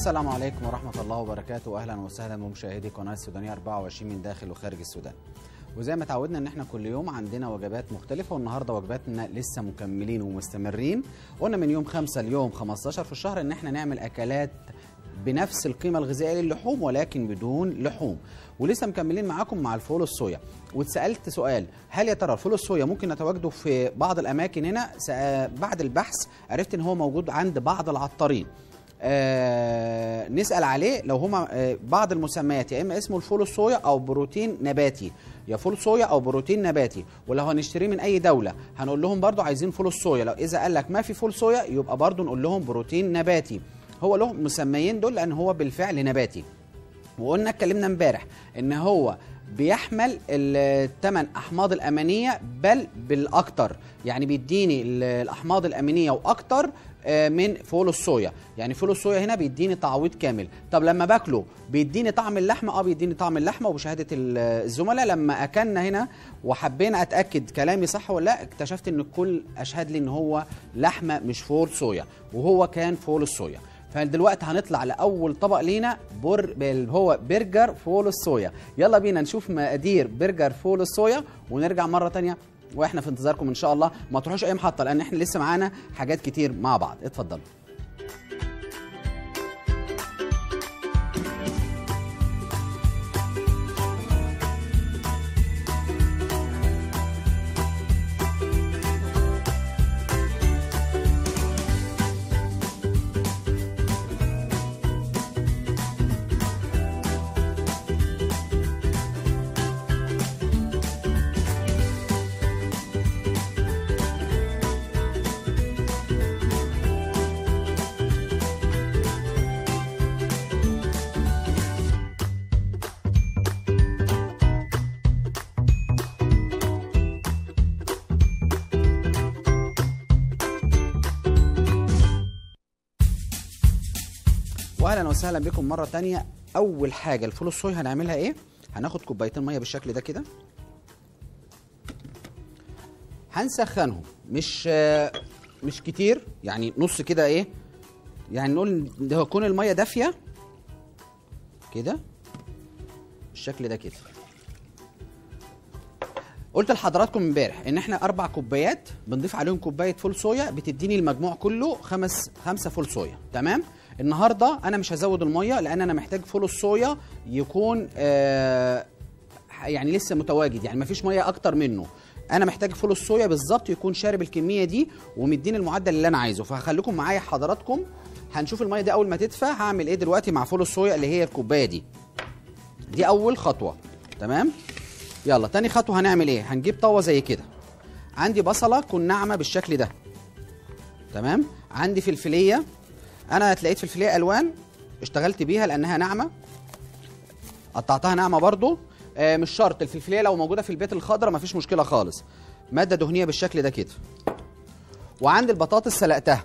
السلام عليكم ورحمة الله وبركاته أهلا وسهلا بمشاهدي قناة السودانية 24 من داخل وخارج السودان وزي ما تعودنا ان احنا كل يوم عندنا وجبات مختلفة والنهاردة وجباتنا لسه مكملين ومستمرين قلنا من يوم 5 ليوم 15 في الشهر ان احنا نعمل اكلات بنفس القيمة الغذائية للحوم ولكن بدون لحوم ولسه مكملين معاكم مع الفول الصويا واتسألت سؤال هل يا ترى الفول الصويا ممكن نتواجده في بعض الأماكن هنا سأ- بعد البحث عرفت ان هو موجود عند بعض العطارين آه نسال عليه لو هما آه بعض المسميات يا اما اسمه الفول الصويا او بروتين نباتي يا فول صويا او بروتين نباتي ولو هنشتريه من اي دوله هنقول لهم برضو عايزين فول الصويا لو اذا قال لك ما في فول صويا يبقى برضو نقول لهم بروتين نباتي هو له مسميين دول لان هو بالفعل نباتي وقلنا اتكلمنا امبارح ان هو بيحمل الثمان احماض الامينيه بل بالاكتر يعني بيديني ال- الاحماض الامينيه واكتر آه، من فول الصويا يعني فول الصويا هنا بيديني تعويض كامل طب لما باكله بيديني طعم اللحمه اه بيديني طعم اللحمه وبشهاده ال- الزملاء لما اكلنا هنا وحبينا اتاكد كلامي صح ولا لا اكتشفت ان الكل اشهد لي ان هو لحمه مش فول صويا وهو كان فول الصويا فدلوقتي هنطلع لاول طبق لينا بر اللي هو برجر فول الصويا يلا بينا نشوف مقادير برجر فول الصويا ونرجع مره تانية واحنا في انتظاركم ان شاء الله ما تروحوش اي محطه لان احنا لسه معانا حاجات كتير مع بعض اتفضلوا واهلا وسهلا بكم مره تانية اول حاجه الفول الصويا هنعملها ايه هناخد كوبايتين ميه بالشكل ده كده هنسخنهم مش آه، مش كتير يعني نص كده ايه يعني نقول ده تكون الميه دافيه كده بالشكل ده كده قلت لحضراتكم امبارح ان احنا اربع كوبايات بنضيف عليهم كوبايه فول صويا بتديني المجموع كله خمس خمسه فول صويا تمام النهارده انا مش هزود الميه لان انا محتاج فول الصويا يكون آه يعني لسه متواجد يعني مفيش ميه اكتر منه انا محتاج فول الصويا بالظبط يكون شارب الكميه دي ومديني المعدل اللي انا عايزه فهخليكم معايا حضراتكم هنشوف الميه دي اول ما تدفى هعمل ايه دلوقتي مع فول الصويا اللي هي الكوبايه دي دي اول خطوه تمام يلا تاني خطوه هنعمل ايه هنجيب طاوه زي كده عندي بصله تكون ناعمه بالشكل ده تمام عندي فلفليه انا هتلاقيت فلفليه الوان اشتغلت بيها لانها ناعمه قطعتها ناعمه برضو آه مش شرط الفلفليه لو موجوده في البيت الخضراء مفيش مشكله خالص ماده دهنيه بالشكل ده كده وعندي البطاطس سلقتها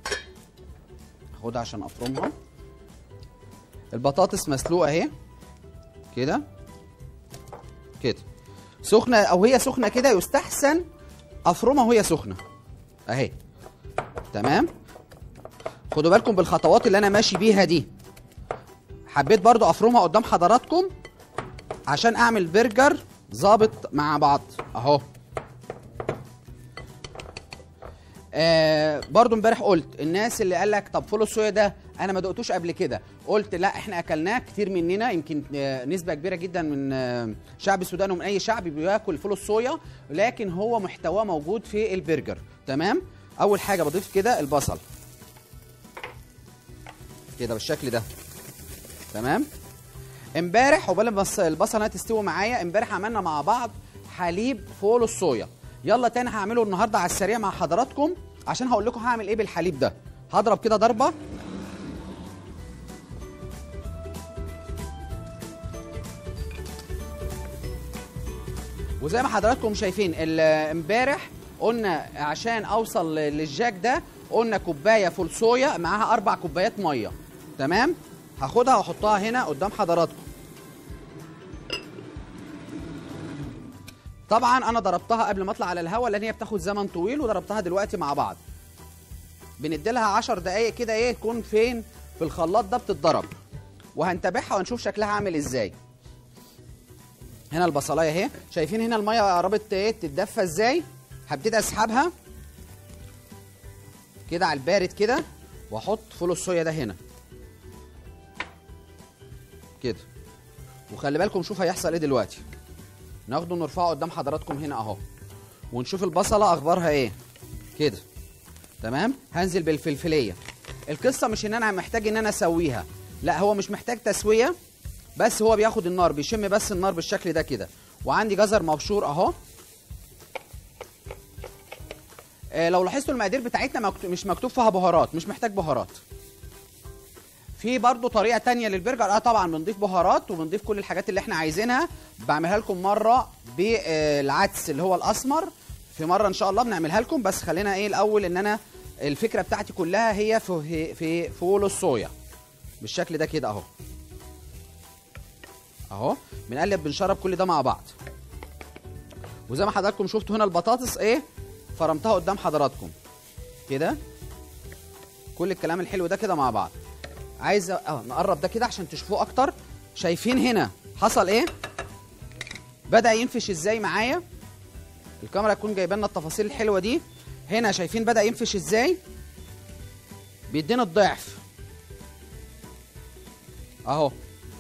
خدها عشان افرمها البطاطس مسلوقه اهي كده كده سخنه او هي سخنه كده يستحسن افرمها وهي سخنه اهي تمام خدوا بالكم بالخطوات اللي انا ماشي بيها دي حبيت برضو افرمها قدام حضراتكم عشان اعمل برجر ظابط مع بعض اهو آه برضو امبارح قلت الناس اللي قال لك طب فول الصويا ده انا ما دقتوش قبل كده قلت لا احنا اكلناه كتير مننا يمكن آه نسبه كبيره جدا من آه شعب السودان ومن اي شعب بياكل فول الصويا لكن هو محتواه موجود في البرجر تمام اول حاجه بضيف كده البصل كده بالشكل ده تمام امبارح عقبال ما البص- البصله تستوي معايا امبارح عملنا مع بعض حليب فول الصويا يلا تاني هعمله النهارده على السريع مع حضراتكم عشان هقول لكم هعمل ايه بالحليب ده هضرب كده ضربه وزي ما حضراتكم شايفين ال- امبارح قلنا عشان اوصل للجاك ده قلنا كوبايه فول صويا معاها اربع كوبايات ميه تمام هاخدها واحطها هنا قدام حضراتكم طبعا انا ضربتها قبل ما اطلع على الهواء لان هي بتاخد زمن طويل وضربتها دلوقتي مع بعض بنديلها 10 دقايق كده ايه تكون فين في الخلاط ده بتتضرب وهنتابعها وهنشوف شكلها عامل ازاي هنا البصلايه اهي شايفين هنا الميه قربت ايه تتدفى ازاي هبتدي اسحبها كده على البارد كده واحط فول الصويا ده هنا كده وخلي بالكم شوف هيحصل ايه دلوقتي ناخده نرفعه قدام حضراتكم هنا اهو ونشوف البصله اخبارها ايه كده تمام هنزل بالفلفليه القصه مش ان انا محتاج ان انا اسويها لا هو مش محتاج تسويه بس هو بياخد النار بيشم بس النار بالشكل ده كده وعندي جزر مبشور اهو آه لو لاحظتوا المقادير بتاعتنا مكتو- مش مكتوب فيها بهارات مش محتاج بهارات في برضو طريقه تانية للبرجر اه طبعا بنضيف بهارات وبنضيف كل الحاجات اللي احنا عايزينها بعملها لكم مره بالعدس اللي هو الاسمر في مره ان شاء الله بنعملها لكم بس خلينا ايه الاول ان انا الفكره بتاعتي كلها هي في في فول الصويا بالشكل ده كده اهو اهو بنقلب بنشرب كل ده مع بعض وزي ما حضراتكم شفتوا هنا البطاطس ايه فرمتها قدام حضراتكم كده كل الكلام الحلو ده كده مع بعض عايز اه نقرب ده كده عشان تشوفوه اكتر شايفين هنا حصل ايه بدا ينفش ازاي معايا الكاميرا تكون جايبه لنا التفاصيل الحلوه دي هنا شايفين بدا ينفش ازاي بيدينا الضعف اهو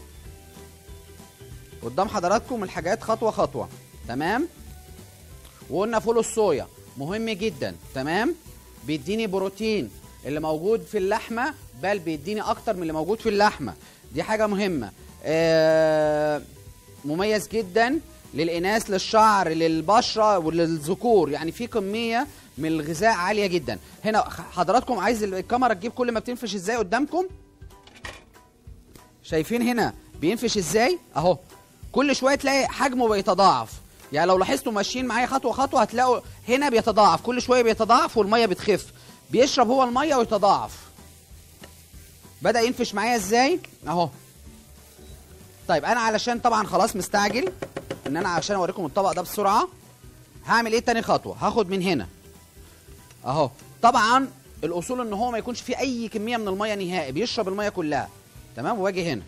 قدام حضراتكم الحاجات خطوه خطوه تمام وقلنا فول الصويا مهم جدا تمام بيديني بروتين اللي موجود في اللحمه بل بيديني اكتر من اللي موجود في اللحمه دي حاجه مهمه آه مميز جدا للاناث للشعر للبشره وللذكور يعني في كميه من الغذاء عاليه جدا هنا حضراتكم عايز الكاميرا تجيب كل ما بتنفش ازاي قدامكم شايفين هنا بينفش ازاي اهو كل شويه تلاقي حجمه بيتضاعف يعني لو لاحظتوا ماشيين معايا خطوه خطوه هتلاقوا هنا بيتضاعف كل شويه بيتضاعف والميه بتخف بيشرب هو الميه ويتضاعف بدا ينفش معايا ازاي اهو طيب انا علشان طبعا خلاص مستعجل ان انا عشان اوريكم الطبق ده بسرعه هعمل ايه تاني خطوه هاخد من هنا اهو طبعا الاصول ان هو ما يكونش فيه اي كميه من الميه نهائي بيشرب الميه كلها تمام واجي هنا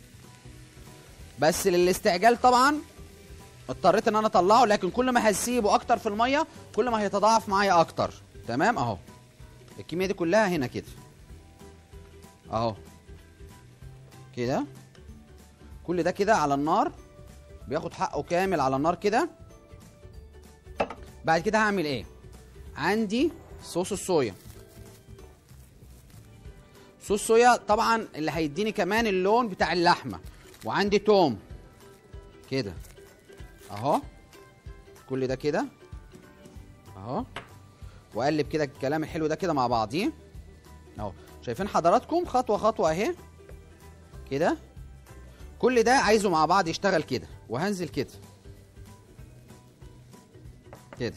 بس للاستعجال طبعا اضطريت ان انا اطلعه لكن كل ما هسيبه اكتر في الميه كل ما هيتضاعف معايا اكتر تمام اهو الكميه دي كلها هنا كده اهو كده كل ده كده على النار بياخد حقه كامل على النار كده بعد كده هعمل ايه عندي صوص الصويا صوص صويا طبعا اللي هيديني كمان اللون بتاع اللحمه وعندي توم كده اهو كل ده كده اهو واقلب كده الكلام الحلو ده كده مع بعضيه اهو شايفين حضراتكم خطوه خطوه اهي كده كل ده عايزه مع بعض يشتغل كده وهنزل كده كده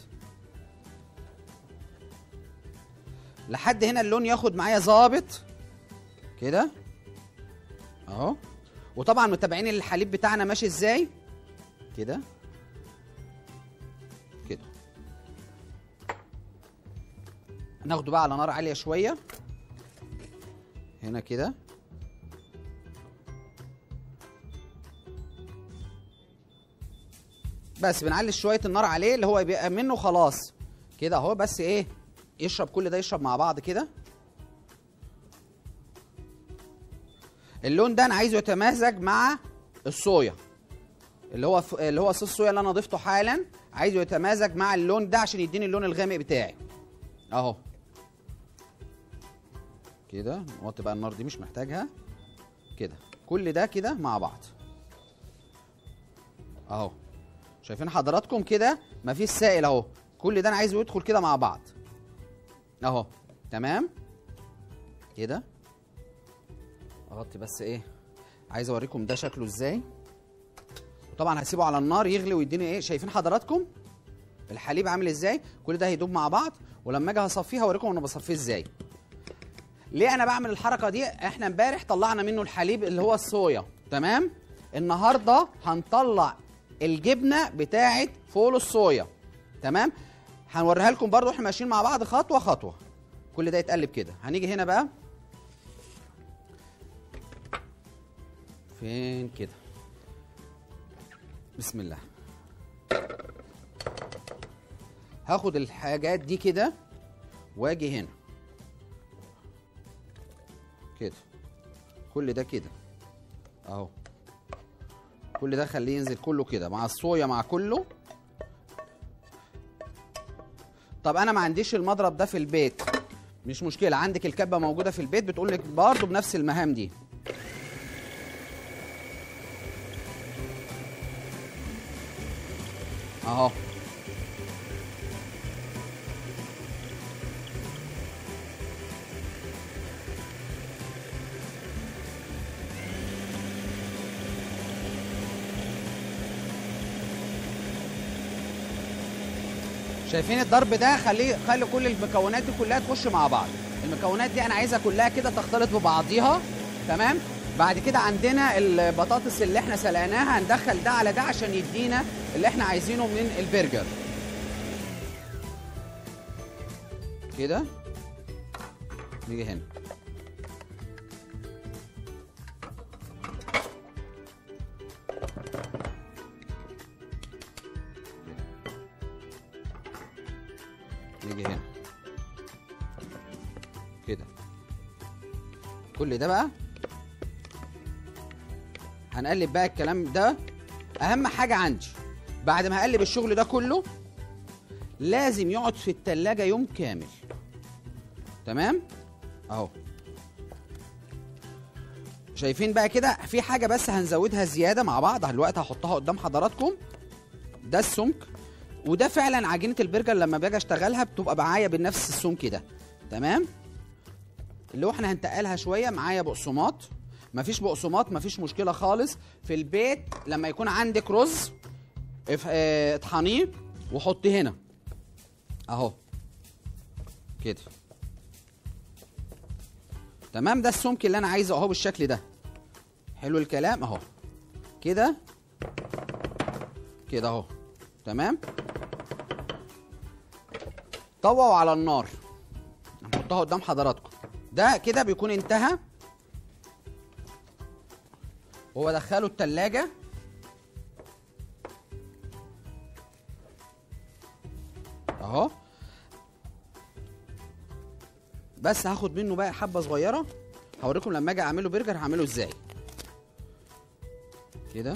لحد هنا اللون ياخد معايا ظابط كده اهو وطبعا متابعين الحليب بتاعنا ماشي ازاي كده كده ناخده بقى على نار عاليه شويه هنا كده بس بنعلي شويه النار عليه اللي هو يبقى منه خلاص كده اهو بس ايه يشرب كل ده يشرب مع بعض كده اللون ده انا عايزه يتمازج مع الصويا اللي هو اللي هو صوص الصويا اللي انا ضفته حالا عايزه يتمازج مع اللون ده عشان يديني اللون الغامق بتاعي اهو كده نوطي بقى النار دي مش محتاجها كده كل ده كده مع بعض اهو شايفين حضراتكم كده مفيش سائل اهو كل ده انا عايزه يدخل كده مع بعض اهو تمام كده اغطي بس ايه عايز اوريكم ده شكله ازاي وطبعا هسيبه على النار يغلي ويديني ايه شايفين حضراتكم الحليب عامل ازاي كل ده هيدوب مع بعض ولما اجي هصفيه هوريكم انا بصفيه ازاي ليه انا بعمل الحركه دي احنا امبارح طلعنا منه الحليب اللي هو الصويا تمام النهارده هنطلع الجبنه بتاعه فول الصويا تمام هنوريها لكم برضو احنا ماشيين مع بعض خطوه خطوه كل ده يتقلب كده هنيجي هنا بقى فين كده بسم الله هاخد الحاجات دي كده واجي هنا كده كل ده كده اهو كل ده خليه ينزل كله كده مع الصويا مع كله طب انا ما عنديش المضرب ده في البيت مش مشكله عندك الكبه موجوده في البيت بتقول لك برضه بنفس المهام دي اهو شايفين الضرب ده خليه خلي كل المكونات دي كلها تخش مع بعض المكونات دي انا عايزها كلها كده تختلط ببعضيها تمام بعد كده عندنا البطاطس اللي احنا سلقناها هندخل ده على ده عشان يدينا اللي احنا عايزينه من البرجر كده نيجي هنا نيجي هنا كده كل ده بقى هنقلب بقى الكلام ده اهم حاجه عندي بعد ما هقلب الشغل ده كله لازم يقعد في التلاجة يوم كامل تمام اهو شايفين بقى كده في حاجه بس هنزودها زياده مع بعض دلوقتي هحطها قدام حضراتكم ده السمك وده فعلا عجينه البرجر لما باجي اشتغلها بتبقى معايا بنفس السمك ده تمام اللي هو احنا هنتقلها شويه معايا بقسماط مفيش بقسماط مفيش مشكله خالص في البيت لما يكون عندك رز اف- اه، اطحنيه وحطيه هنا اهو كده تمام ده السمك اللي انا عايزه اهو بالشكل ده حلو الكلام اهو كده كده اهو تمام طووا على النار هنحطها قدام حضراتكم ده كده بيكون انتهى هو دخله التلاجة اهو بس هاخد منه بقى حبه صغيره هوريكم لما اجي اعمله برجر هعمله ازاي كده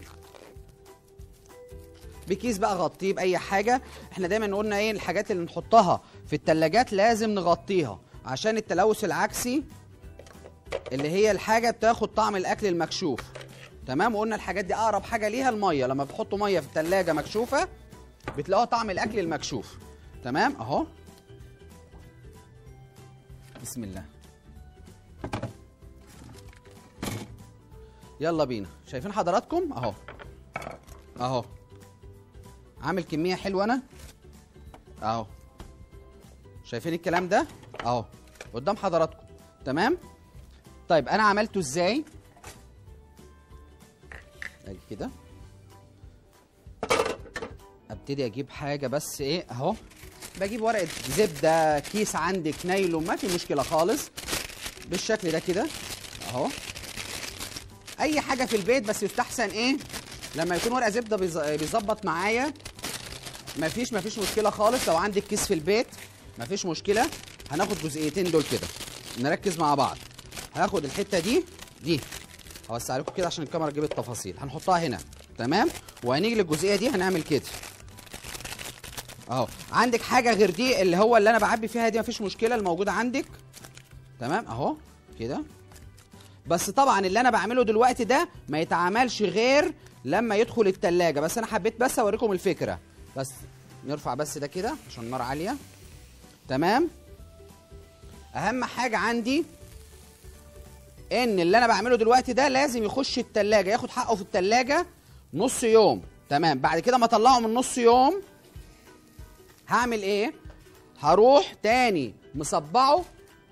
بكيس بقى غطيه باي حاجه احنا دايما قلنا ايه الحاجات اللي نحطها في التلاجات لازم نغطيها عشان التلوث العكسي اللي هي الحاجه بتاخد طعم الاكل المكشوف تمام وقلنا الحاجات دي اقرب حاجه ليها الميه لما بتحطوا ميه في التلاجة مكشوفه بتلاقوها طعم الاكل المكشوف تمام اهو بسم الله يلا بينا شايفين حضراتكم اهو اهو عامل كميه حلوه انا اهو شايفين الكلام ده اهو قدام حضراتكم تمام طيب انا عملته ازاي ادي كده ابتدي اجيب حاجه بس ايه اهو بجيب ورقه زبده كيس عندك نايلون ما في مشكله خالص بالشكل ده كده اهو اي حاجه في البيت بس يستحسن ايه لما يكون ورقه زبده بيز- بيظبط معايا مفيش مفيش مشكله خالص لو عندك كيس في البيت مفيش مشكله هناخد جزئيتين دول كده نركز مع بعض هاخد الحته دي دي هوسع لكم كده عشان الكاميرا تجيب التفاصيل هنحطها هنا تمام وهنيجي للجزئيه دي هنعمل كده اهو عندك حاجه غير دي اللي هو اللي انا بعبي فيها دي مفيش مشكله الموجوده عندك تمام اهو كده بس طبعا اللي انا بعمله دلوقتي ده ما يتعملش غير لما يدخل التلاجة بس انا حبيت بس اوريكم الفكره بس نرفع بس ده كده عشان النار عاليه تمام اهم حاجه عندي ان اللي انا بعمله دلوقتي ده لازم يخش التلاجة ياخد حقه في التلاجة نص يوم تمام بعد كده ما اطلعه من نص يوم هعمل ايه هروح تاني مصبعه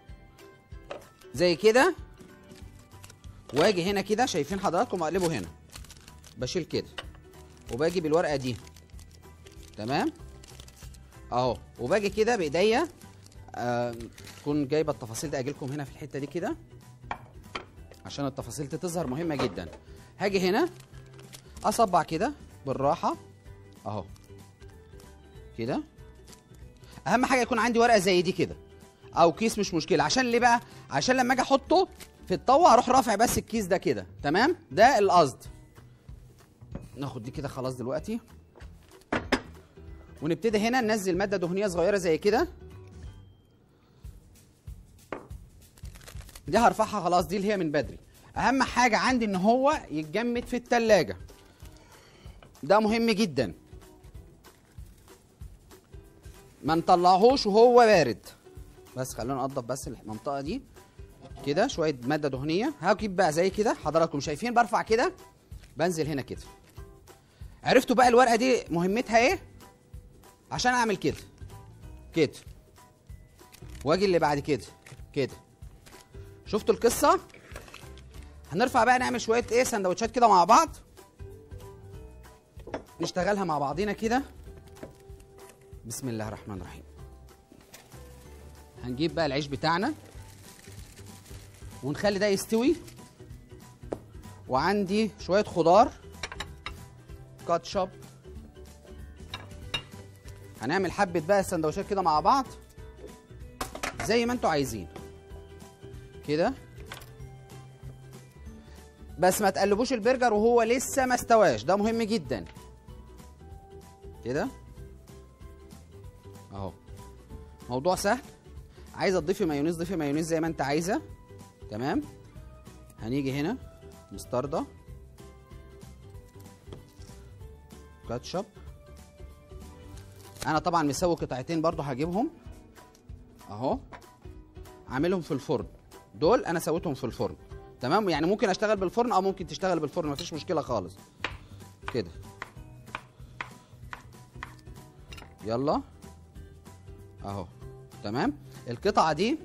زي كده واجي هنا كده شايفين حضراتكم اقلبه هنا بشيل كده وباجي بالورقه دي تمام اهو وباجي كده بايديا آه، تكون جايبه التفاصيل دي اجي لكم هنا في الحته دي كده عشان التفاصيل دي تظهر مهمه جدا هاجي هنا اصبع كده بالراحه اهو كده اهم حاجه يكون عندي ورقه زي دي كده او كيس مش مشكله عشان ليه بقى عشان لما اجي احطه في الطاوه اروح رافع بس الكيس ده كده تمام ده القصد ناخد دي كده خلاص دلوقتي ونبتدي هنا ننزل ماده دهنيه صغيره زي كده دي هرفعها خلاص دي اللي هي من بدري اهم حاجه عندي ان هو يتجمد في التلاجة ده مهم جدا ما نطلعهوش وهو بارد بس خلونا ننضف بس المنطقه دي كده شويه ماده دهنيه هجيب بقى زي كده حضراتكم شايفين برفع كده بنزل هنا كده عرفتوا بقى الورقه دي مهمتها ايه عشان اعمل كده كده واجي اللي بعد كده كده شفتوا القصه هنرفع بقى نعمل شويه ايه سندوتشات كده مع بعض نشتغلها مع بعضينا كده بسم الله الرحمن الرحيم هنجيب بقى العيش بتاعنا ونخلي ده يستوي وعندي شويه خضار كاتشب هنعمل حبه بقى سندوتشات كده مع بعض زي ما انتوا عايزين كده بس ما تقلبوش البرجر وهو لسه ما استواش ده مهم جدا كده اهو موضوع سهل عايزه تضيفي مايونيز ضيفي مايونيز زي ما انت عايزه تمام هنيجي هنا مستردة كاتشب انا طبعا مسوي قطعتين برضو هجيبهم اهو عاملهم في الفرن دول انا سويتهم في الفرن تمام يعني ممكن اشتغل بالفرن او ممكن تشتغل بالفرن مفيش مشكله خالص كده يلا اهو تمام القطعه دي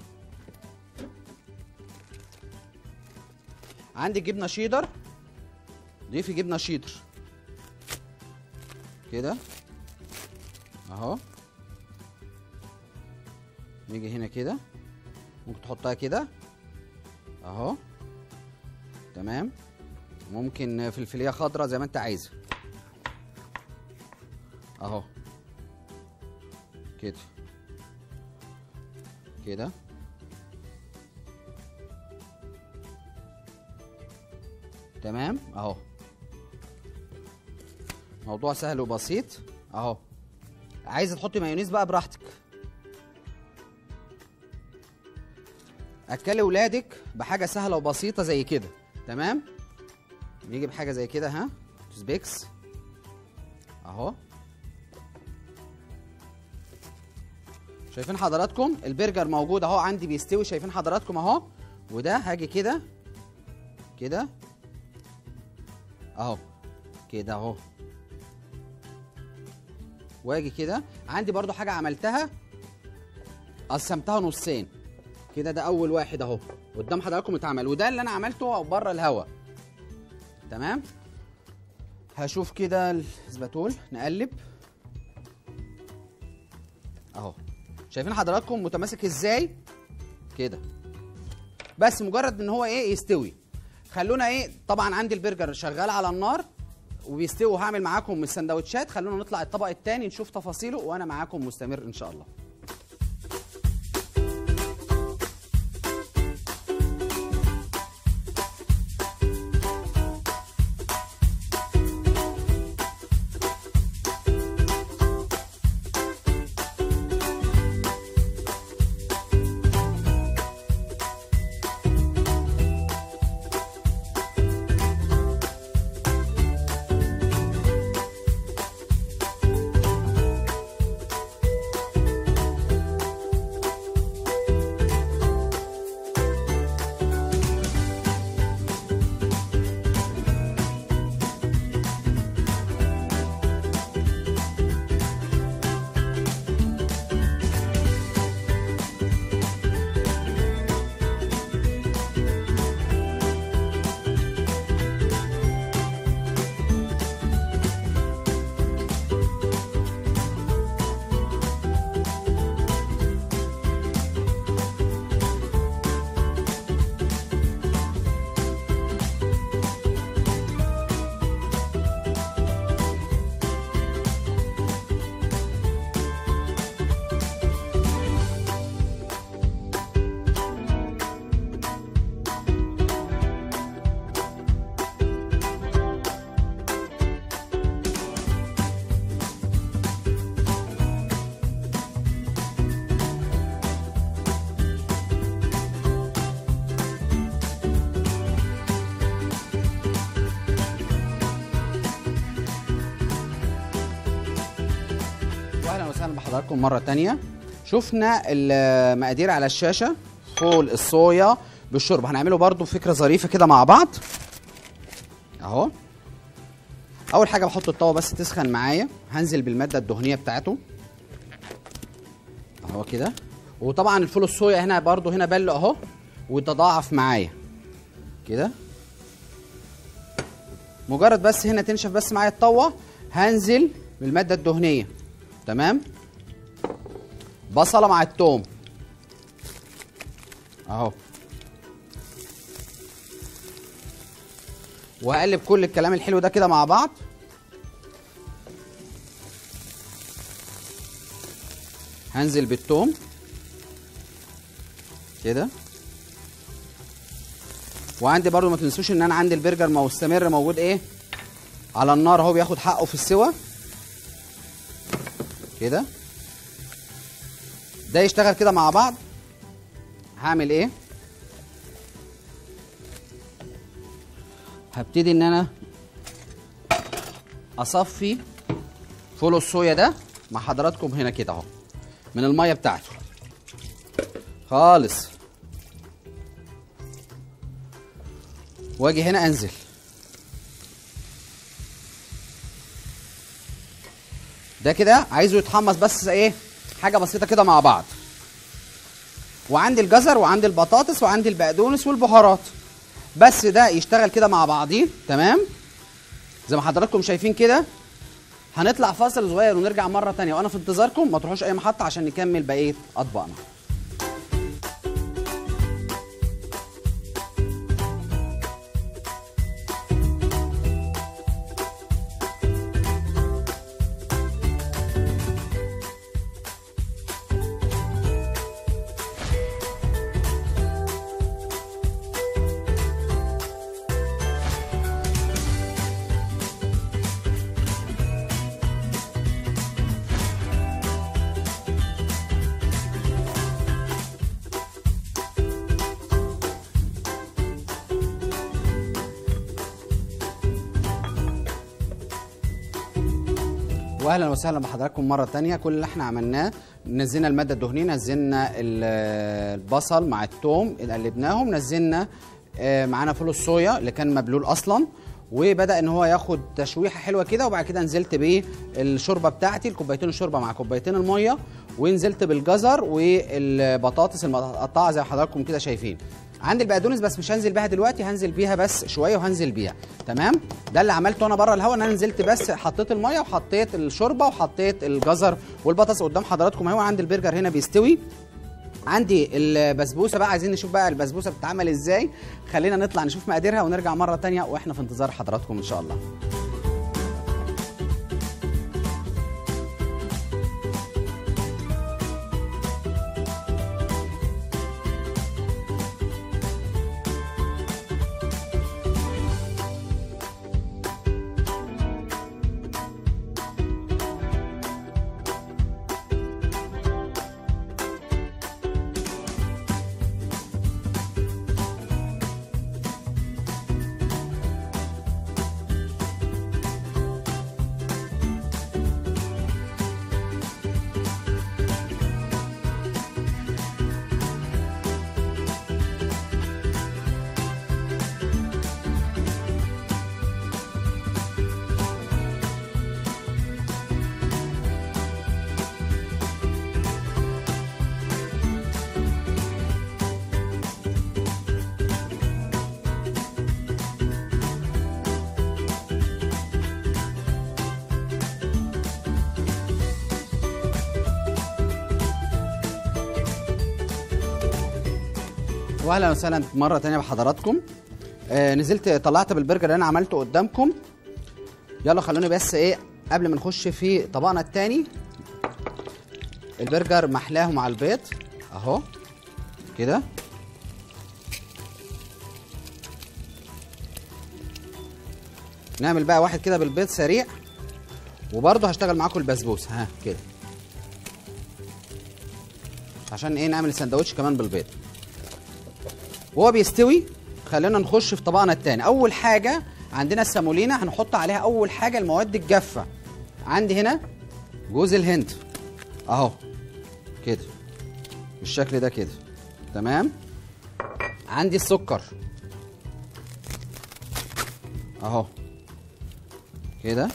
عندي جبنه شيدر ضيفي جبنه شيدر كده اهو نيجي هنا كده ممكن تحطها كده اهو تمام ممكن فلفليه خضراء زي ما انت عايزه اهو كده كده تمام اهو موضوع سهل وبسيط اهو عايزه تحطي مايونيز بقى براحتك اكلي ولادك بحاجه سهله وبسيطه زي كده تمام نيجي بحاجه زي كده ها سبيكس اهو شايفين حضراتكم البرجر موجود اهو عندي بيستوي شايفين حضراتكم اهو وده هاجي كده كده اهو كده اهو واجي كده عندي برضو حاجه عملتها قسمتها نصين كده ده اول واحد اهو قدام حضراتكم اتعمل وده اللي انا عملته بره الهوا تمام هشوف كده الاسباتول نقلب اهو شايفين حضراتكم متماسك ازاي كده بس مجرد ان هو ايه يستوي خلونا ايه طبعا عندي البرجر شغال على النار وبيستوي وهعمل معاكم السندوتشات خلونا نطلع الطبق الثاني نشوف تفاصيله وانا معاكم مستمر ان شاء الله بحضراتكم مرة تانية شفنا المقادير على الشاشة فول الصويا بالشرب هنعمله برضو فكرة ظريفة كده مع بعض اهو اول حاجة بحط الطاوة بس تسخن معايا هنزل بالمادة الدهنية بتاعته اهو كده وطبعا الفول الصويا هنا برضو هنا بل اهو وتضاعف معايا كده مجرد بس هنا تنشف بس معايا الطاوة هنزل بالمادة الدهنية تمام بصلة مع التوم اهو وهقلب كل الكلام الحلو ده كده مع بعض هنزل بالثوم كده وعندي برضو ما تنسوش ان انا عندي البرجر مستمر موجود ايه على النار اهو بياخد حقه في السوا كده ده يشتغل كده مع بعض هعمل ايه هبتدي ان انا اصفي فول الصويا ده مع حضراتكم هنا كده اهو من الميه بتاعته خالص واجي هنا انزل ده كده عايزه يتحمص بس ايه حاجه بسيطه كده مع بعض وعندي الجزر وعندي البطاطس وعندي البقدونس والبهارات بس ده يشتغل كده مع بعضيه تمام زي ما حضراتكم شايفين كده هنطلع فاصل صغير ونرجع مره تانية وانا في انتظاركم ما تروحوش اي محطه عشان نكمل بقيه اطباقنا واهلا وسهلا بحضراتكم مره تانية كل اللي احنا عملناه نزلنا الماده الدهنيه نزلنا ال- البصل مع الثوم قلبناهم نزلنا آه، معانا فول الصويا اللي كان مبلول اصلا وبدا ان هو ياخد تشويحه حلوه كده وبعد كده نزلت بالشوربه بتاعتي الكوبايتين الشوربه مع كوبايتين الميه ونزلت بالجزر والبطاطس المقطعه زي ما حضراتكم كده شايفين عندي البقدونس بس مش هنزل بيها دلوقتي هنزل بيها بس شويه وهنزل بيها تمام ده اللي عملته انا بره الهواء ان انا نزلت بس حطيت الميه وحطيت الشوربه وحطيت الجزر والبطاطس قدام حضراتكم اهو عندي البرجر هنا بيستوي عندي البسبوسه بقى عايزين نشوف بقى البسبوسه بتتعمل ازاي خلينا نطلع نشوف مقاديرها ونرجع مره تانية واحنا في انتظار حضراتكم ان شاء الله واهلا وسهلا مره تانية بحضراتكم آه نزلت طلعت بالبرجر اللي انا عملته قدامكم يلا خلوني بس ايه قبل ما نخش في طبقنا التاني البرجر محلاه مع البيض اهو كده نعمل بقى واحد كده بالبيض سريع وبرضه هشتغل معاكم البسبوسه ها كده عشان ايه نعمل سندوتش كمان بالبيض وهو بيستوي خلينا نخش في طبقنا التاني اول حاجه عندنا السامولينا هنحط عليها اول حاجه المواد الجافه عندي هنا جوز الهند اهو كده بالشكل ده كده تمام عندي السكر اهو كده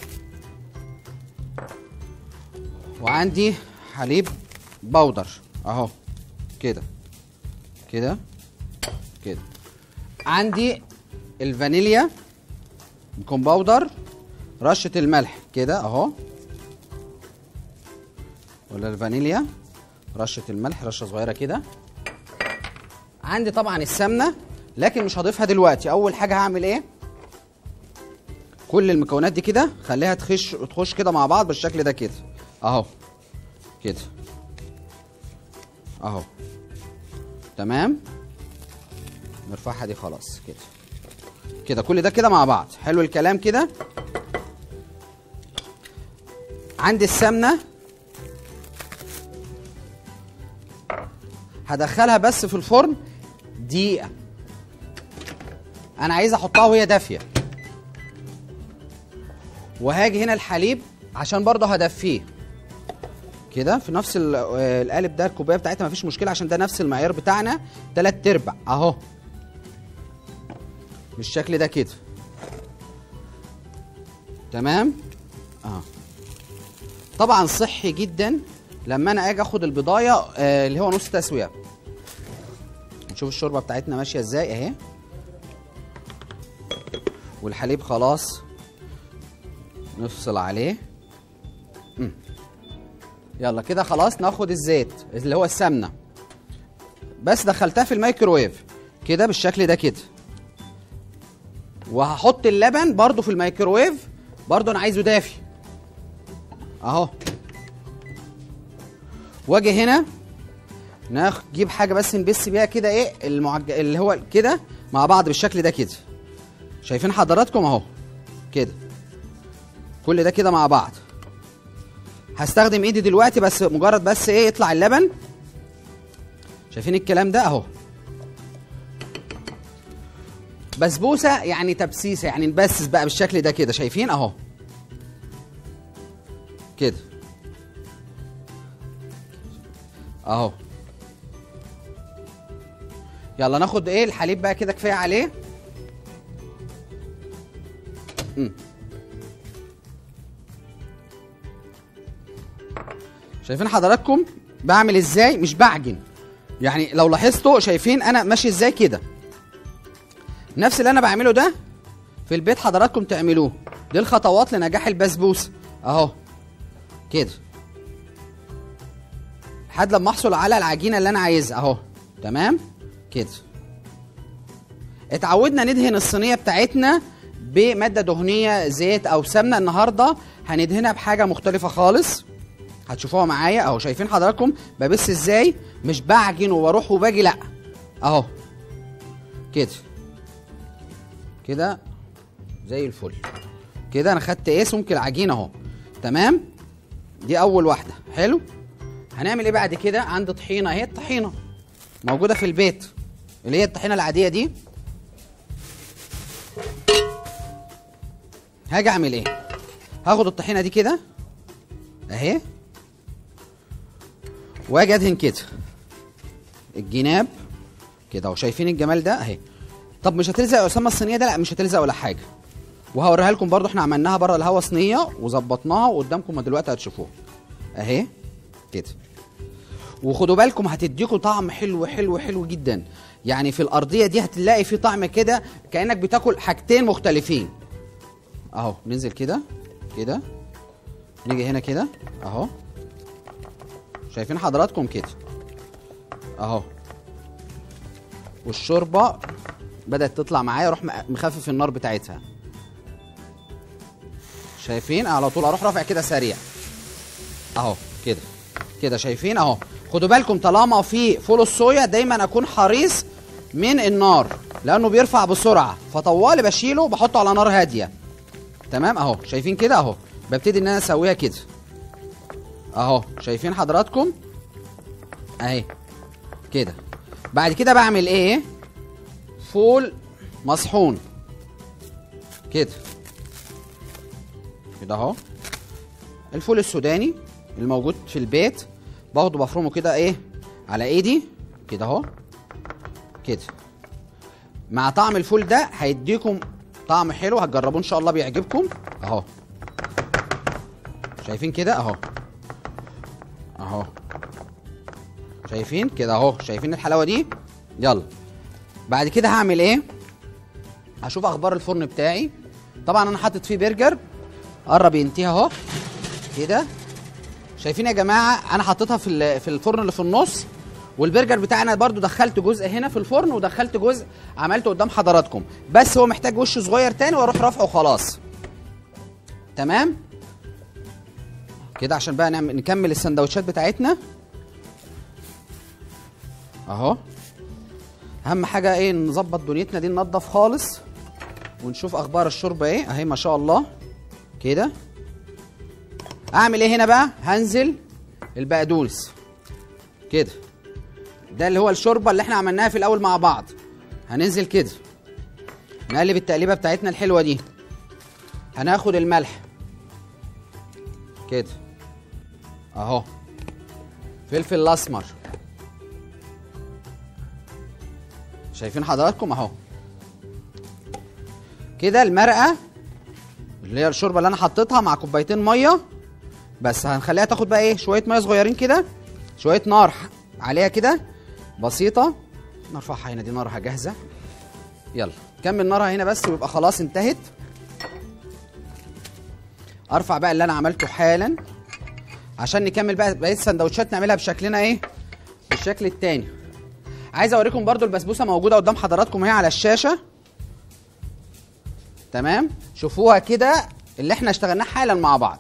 وعندي حليب بودر اهو كده كده كده عندي الفانيليا بيكون باودر رشة الملح كده اهو ولا الفانيليا رشة الملح رشة صغيرة كده عندي طبعا السمنة لكن مش هضيفها دلوقتي اول حاجة هعمل ايه كل المكونات دي كده خليها تخش تخش كده مع بعض بالشكل ده كده اهو كده اهو تمام نرفعها دي خلاص كده كده كل ده كده مع بعض حلو الكلام كده عندي السمنه هدخلها بس في الفرن دقيقه انا عايز احطها وهي دافيه وهاجي هنا الحليب عشان برضه هدفيه كده في نفس ال- آه، القالب ده الكوبايه بتاعتها مفيش مشكله عشان ده نفس المعيار بتاعنا تلات ارباع اهو بالشكل ده كده تمام اه طبعا صحي جدا لما انا اجي اخد البضايه آه اللي هو نص تسويه نشوف الشوربه بتاعتنا ماشيه ازاي اهي والحليب خلاص نفصل عليه مم. يلا كده خلاص ناخد الزيت اللي هو السمنه بس دخلتها في الميكروويف كده بالشكل ده كده وهحط اللبن برضو في الميكروويف برضو انا عايزه دافي اهو واجي هنا ناخد نجيب حاجه بس نبس بيها كده ايه المعج... اللي هو كده مع بعض بالشكل ده كده شايفين حضراتكم اهو كده كل ده كده مع بعض هستخدم ايدي دلوقتي بس مجرد بس ايه يطلع اللبن شايفين الكلام ده اهو بسبوسه يعني تبسيسه يعني نبسس بقى بالشكل ده كده شايفين اهو كده اهو يلا ناخد ايه الحليب بقى كده كفايه عليه مم. شايفين حضراتكم بعمل ازاي مش بعجن يعني لو لاحظتوا شايفين انا ماشي ازاي كده نفس اللي انا بعمله ده في البيت حضراتكم تعملوه دي الخطوات لنجاح البسبوسه اهو كده لحد لما احصل على العجينه اللي انا عايزها اهو تمام كده اتعودنا ندهن الصينيه بتاعتنا بماده دهنيه زيت او سمنه النهارده هندهنها بحاجه مختلفه خالص هتشوفوها معايا اهو شايفين حضراتكم ببس ازاي مش بعجن وبروح وباجي لا اهو كده كده زي الفل كده انا خدت ايه سمك العجينه اهو تمام دي اول واحده حلو هنعمل ايه بعد كده عندي طحينه اهي الطحينه موجوده في البيت اللي هي الطحينه العاديه دي هاجي اعمل ايه هاخد الطحينه دي كده اهي واجي ادهن كده الجناب كده اهو شايفين الجمال ده اهي طب مش هتلزق يا اسامه الصينيه ده لا مش هتلزق ولا حاجه وهوريها لكم برضو احنا عملناها بره الهوا صينيه وظبطناها وقدامكم دلوقتي هتشوفوها اهي كده وخدوا بالكم هتديكم طعم حلو حلو حلو جدا يعني في الارضيه دي هتلاقي في طعم كده كانك بتاكل حاجتين مختلفين اهو ننزل كده كده نيجي هنا كده اهو شايفين حضراتكم كده اهو والشوربه بدات تطلع معايا اروح مخفف النار بتاعتها شايفين على طول اروح رافع كده سريع اهو كده كده شايفين اهو خدوا بالكم طالما في فول الصويا دايما اكون حريص من النار لانه بيرفع بسرعه فطوالي بشيله بحطه على نار هاديه تمام اهو شايفين كده اهو ببتدي ان انا اسويها كده اهو شايفين حضراتكم اهي كده بعد كده بعمل ايه فول مصحون كده كده اهو الفول السوداني الموجود في البيت باخده بفرمه كده ايه على ايدي كده اهو كده مع طعم الفول ده هيديكم طعم حلو هتجربوه ان شاء الله بيعجبكم اهو شايفين كده اهو اهو شايفين كده اهو شايفين الحلاوه دي يلا بعد كده هعمل ايه هشوف اخبار الفرن بتاعي طبعا انا حاطط فيه برجر قرب ينتهي اهو كده شايفين يا جماعه انا حطيتها في ال- في الفرن اللي في النص والبرجر بتاعنا برضو دخلت جزء هنا في الفرن ودخلت جزء عملته قدام حضراتكم بس هو محتاج وش صغير تاني واروح رافعه خلاص تمام كده عشان بقى نعمل نكمل السندوتشات بتاعتنا اهو اهم حاجه ايه نظبط دنيتنا دي ننضف خالص ونشوف اخبار الشوربه ايه اهي ما شاء الله كده اعمل ايه هنا بقى هنزل البقدونس كده ده اللي هو الشوربه اللي احنا عملناها في الاول مع بعض هننزل كده نقلب التقليبه بتاعتنا الحلوه دي هناخد الملح كده اهو فلفل الاسمر شايفين حضراتكم اهو كده المرقه اللي هي الشوربه اللي انا حطيتها مع كوبايتين ميه بس هنخليها تاخد بقى ايه شويه ميه صغيرين كده شويه نار عليها كده بسيطه نرفعها هنا دي نارها جاهزه يلا كمل نارها هنا بس ويبقى خلاص انتهت ارفع بقى اللي انا عملته حالا عشان نكمل بقى بقيه السندوتشات نعملها بشكلنا ايه بالشكل التاني عايز اوريكم برضو البسبوسه موجوده قدام حضراتكم اهي على الشاشه تمام شوفوها كده اللي احنا اشتغلناه حالا مع بعض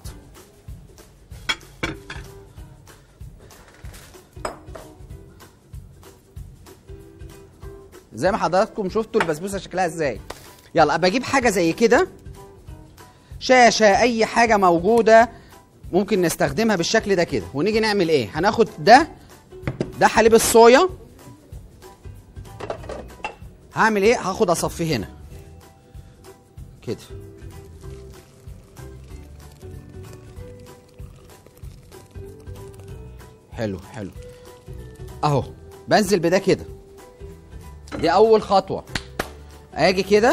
زي ما حضراتكم شفتوا البسبوسه شكلها ازاي يلا بجيب حاجه زي كده شاشه اي حاجه موجوده ممكن نستخدمها بالشكل ده كده ونيجي نعمل ايه هناخد ده ده حليب الصويا هعمل ايه هاخد اصفيه هنا كده حلو حلو اهو بنزل بده كده دي اول خطوه اجي كده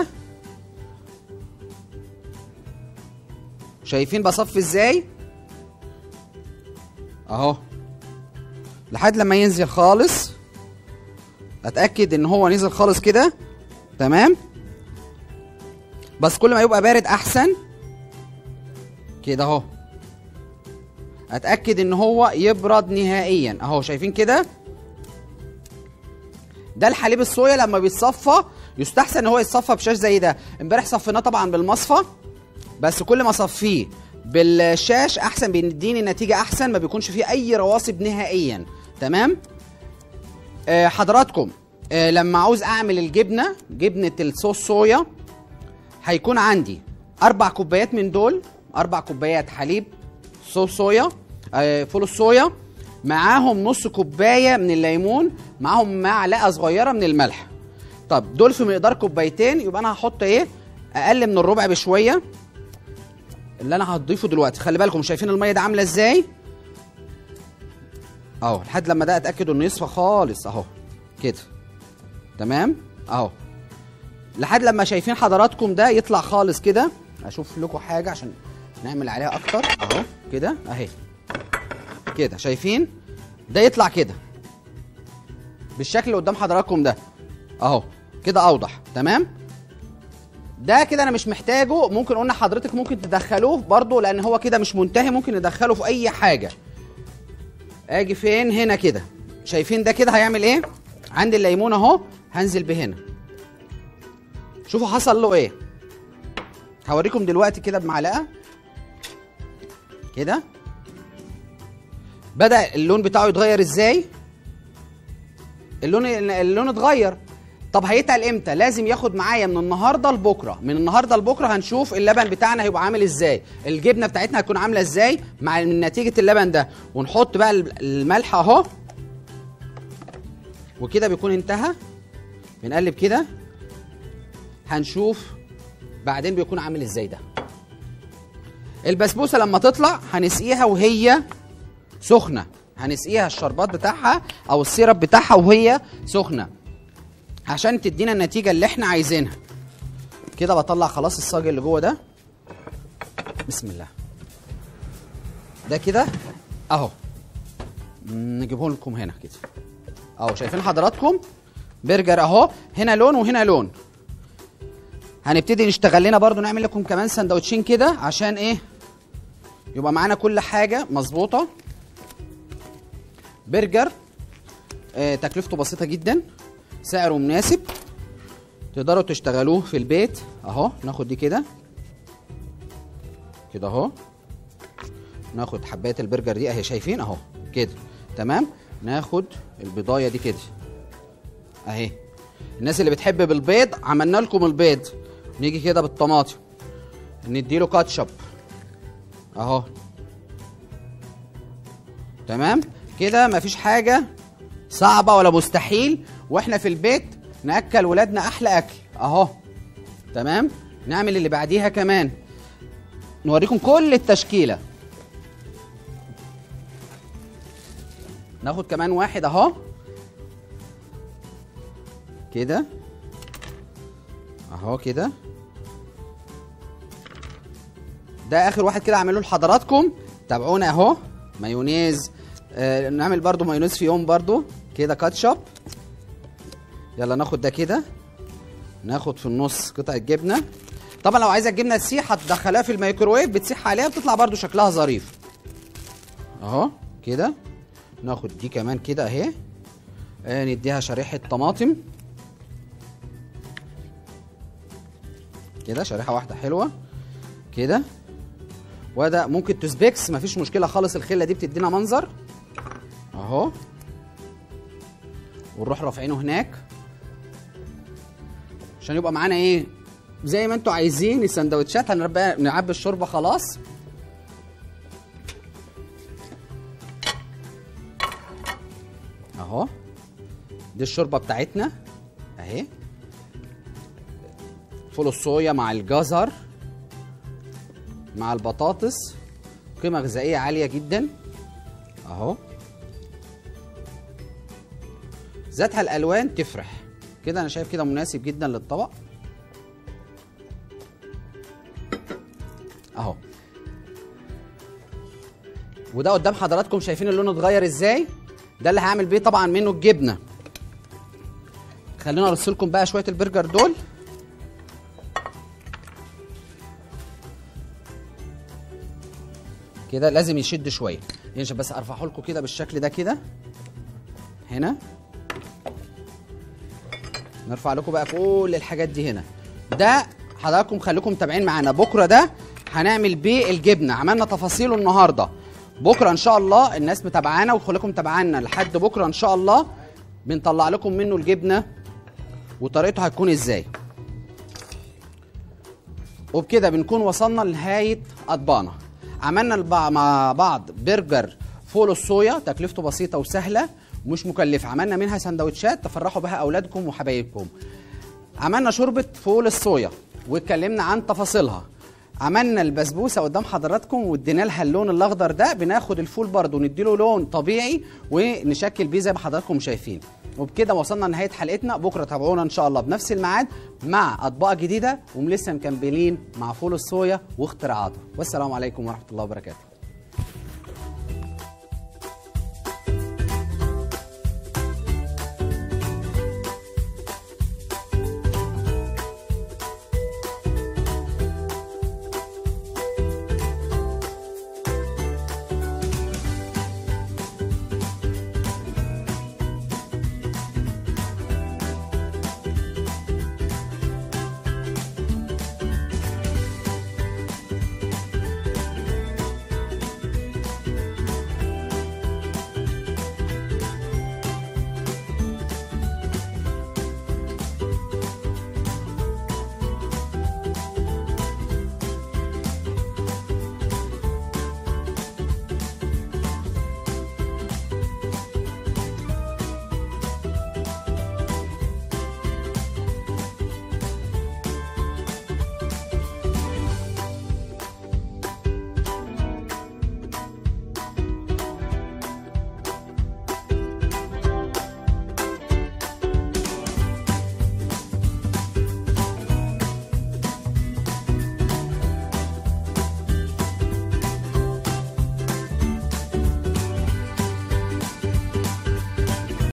شايفين بصفي ازاي اهو لحد لما ينزل خالص اتاكد ان هو نزل خالص كده تمام بس كل ما يبقى بارد احسن كده اهو اتاكد ان هو يبرد نهائيا اهو شايفين كده ده الحليب الصويا لما بيتصفى يستحسن ان هو يتصفى بشاش زي ده امبارح صفيناه طبعا بالمصفى بس كل ما اصفيه بالشاش احسن بيديني نتيجه احسن ما بيكونش فيه اي رواسب نهائيا تمام آه حضراتكم آه لما عاوز اعمل الجبنه جبنه الصوص صويا هيكون عندي اربع كوبايات من دول اربع كوبايات حليب صوص صويا آه فول الصويا معاهم نص كوبايه من الليمون معاهم معلقه صغيره من الملح طب دول في مقدار كوبايتين يبقى انا هحط ايه اقل من الربع بشويه اللي انا هضيفه دلوقتي خلي بالكم شايفين الميه دي عامله ازاي اهو لحد لما ده اتاكد انه يصفى خالص اهو كده تمام اهو لحد لما شايفين حضراتكم ده يطلع خالص كده اشوف لكم حاجه عشان نعمل عليها اكتر اهو كده اهي كده شايفين ده يطلع كده بالشكل اللي قدام حضراتكم ده اهو كده اوضح تمام ده كده انا مش محتاجه ممكن قلنا حضرتك ممكن تدخلوه برضو لان هو كده مش منتهي ممكن ندخله في اي حاجه اجي فين هنا كده شايفين ده كده هيعمل ايه عندي الليمون اهو هنزل بهنا شوفوا حصل له ايه هوريكم دلوقتي كده بمعلقه كده بدا اللون بتاعه يتغير ازاي اللون اللون اتغير طب هيتقل امتى لازم ياخد معايا من النهارده لبكره من النهارده لبكره هنشوف اللبن بتاعنا هيبقى عامل ازاي الجبنه بتاعتنا هتكون عامله ازاي مع من نتيجه اللبن ده ونحط بقى الملح اهو وكده بيكون انتهى بنقلب كده هنشوف بعدين بيكون عامل ازاي ده البسبوسه لما تطلع هنسقيها وهي سخنه هنسقيها الشربات بتاعها او السيرب بتاعها وهي سخنه عشان تدينا النتيجه اللي احنا عايزينها كده بطلع خلاص الصاج اللي جوه ده بسم الله ده كده اهو نجيبه لكم هنا كده اهو شايفين حضراتكم برجر اهو هنا لون وهنا لون هنبتدي نشتغل لنا برضو نعمل لكم كمان سندوتشين كده عشان ايه يبقى معانا كل حاجه مظبوطه برجر آه تكلفته بسيطه جدا سعره مناسب تقدروا تشتغلوه في البيت اهو ناخد دي كده كده اهو ناخد حبايه البرجر دي اهي شايفين اهو كده تمام ناخد البضايه دي كده اهي الناس اللي بتحب بالبيض عملنا لكم البيض نيجي كده بالطماطم نديله كاتشب اهو تمام كده مفيش حاجه صعبه ولا مستحيل واحنا في البيت ناكل ولادنا احلى اكل اهو تمام نعمل اللي بعديها كمان نوريكم كل التشكيله ناخد كمان واحد اهو كده اهو كده ده اخر واحد كده اعمله لحضراتكم تابعونا اهو مايونيز آه نعمل برضو مايونيز في يوم برضو كده كاتشب يلا ناخد ده كده ناخد في النص قطعه جبنه طبعا لو عايزه الجبنه تسيح هتدخلها في الميكروويف بتسيح عليها بتطلع برضو شكلها ظريف اهو كده ناخد دي كمان كده اهي آه نديها شريحه طماطم كده شريحه واحده حلوه كده وده ممكن تسبيكس مفيش مشكله خالص الخله دي بتدينا منظر اهو ونروح رافعينه هناك عشان يبقى معانا ايه زي ما انتوا عايزين السندوتشات هنبقى نعبي الشوربه خلاص اهو دي الشوربه بتاعتنا اهي فول الصويا مع الجزر مع البطاطس قيمه غذائيه عاليه جدا اهو ذاتها الالوان تفرح كده انا شايف كده مناسب جدا للطبق اهو وده قدام حضراتكم شايفين اللون اتغير ازاي ده اللي هعمل بيه طبعا منه الجبنه خلينا ارص لكم بقى شويه البرجر دول كده لازم يشد شويه ينشف بس ارفعه لكم كده بالشكل ده كده هنا نرفع لكم بقى كل الحاجات دي هنا ده حضراتكم خليكم متابعين معانا بكره ده هنعمل بيه الجبنه عملنا تفاصيله النهارده بكره ان شاء الله الناس متابعانا وخليكم متابعانا لحد بكره ان شاء الله بنطلع لكم منه الجبنه وطريقته هتكون ازاي وبكده بنكون وصلنا لنهايه اطباقنا عملنا البع- مع بعض برجر فول الصويا تكلفته بسيطه وسهله ومش مكلفه عملنا منها سندوتشات تفرحوا بها اولادكم وحبايبكم عملنا شوربه فول الصويا واتكلمنا عن تفاصيلها عملنا البسبوسه قدام حضراتكم وادينا لها اللون الاخضر ده بناخد الفول برده نديله لون طبيعي ونشكل بيه زي ما حضراتكم شايفين وبكده وصلنا لنهايه حلقتنا بكره تابعونا ان شاء الله بنفس الميعاد مع اطباق جديده ولسه مكملين مع فول الصويا واختراعاته والسلام عليكم ورحمه الله وبركاته